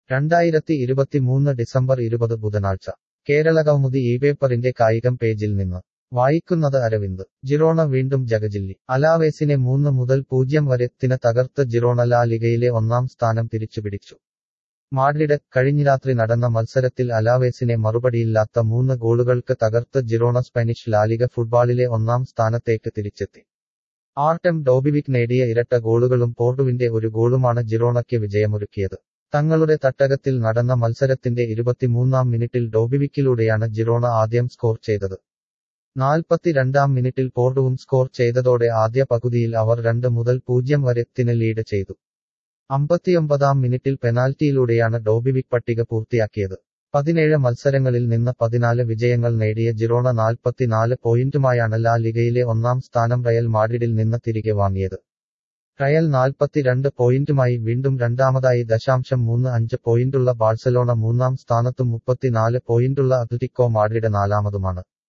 രണ്ടായിരത്തി ഇരുപത്തിമൂന്ന് ഡിസംബർ ഇരുപത് ബുധനാഴ്ച കേരളകൗമുദി ഈ പേപ്പറിന്റെ കായികം പേജിൽ നിന്ന് വായിക്കുന്നത് അരവിന്ദ് ജിറോണ വീണ്ടും ജഗജില്ലി അലാവേസിനെ മൂന്ന് മുതൽ പൂജ്യം വരെ ത്തിന് തകർത്ത് ജിറോണ ലാ ലിഗയിലെ ഒന്നാം സ്ഥാനം തിരിച്ചുപിടിച്ചു മാഡ്രിഡ് കഴിഞ്ഞ രാത്രി നടന്ന മത്സരത്തിൽ അലാവേസിനെ മറുപടിയില്ലാത്ത മൂന്ന് ഗോളുകൾക്ക് തകർത്ത് ജിറോണ സ്പാനിഷ് ലാലിഗ ഫുട്ബോളിലെ ഒന്നാം സ്ഥാനത്തേക്ക് തിരിച്ചെത്തി ആർടെം ഡോബിവിക് നേടിയ ഇരട്ട ഗോളുകളും പോർട്ടുവിന്റെ ഒരു ഗോളുമാണ് ജിറോണയ്ക്ക് വിജയമൊരുക്കിയത് തങ്ങളുടെ തട്ടകത്തിൽ നടന്ന മത്സരത്തിന്റെ ഇരുപത്തിമൂന്നാം മിനിറ്റിൽ ഡോബിവിക്കിലൂടെയാണ് ജിറോണ ആദ്യം സ്കോർ ചെയ്തത് നാൽപ്പത്തിരണ്ടാം മിനിറ്റിൽ പോർട്ടുവും സ്കോർ ചെയ്തതോടെ ആദ്യ പകുതിയിൽ അവർ രണ്ട് മുതൽ പൂജ്യം വരെ ത്തിന് ലീഡ് ചെയ്തു അമ്പത്തിയൊമ്പതാം മിനിറ്റിൽ പെനാൽറ്റിയിലൂടെയാണ് ഡോബിവിക് പട്ടിക പൂർത്തിയാക്കിയത് പതിനേഴ് മത്സരങ്ങളിൽ നിന്ന് പതിനാല് വിജയങ്ങൾ നേടിയ ജിറോണ നാൽപ്പത്തിനാല് പോയിന്റുമായാണ് ലാ ലിഗയിലെ ഒന്നാം സ്ഥാനം റയൽ മാഡ്രിഡിൽ നിന്ന് തിരികെ വാങ്ങിയത് റയൽ നാൽപ്പത്തിരണ്ട് പോയിന്റുമായി വീണ്ടും രണ്ടാമതായി ദശാംശം മൂന്ന് അഞ്ച് പോയിന്റുള്ള ബാഴ്സലോണ മൂന്നാം സ്ഥാനത്തും മുപ്പത്തിനാല് പോയിന്റുള്ള അത്ലറ്റിക്കോ മാഡ്രിഡ് നാലാമതുമാണ്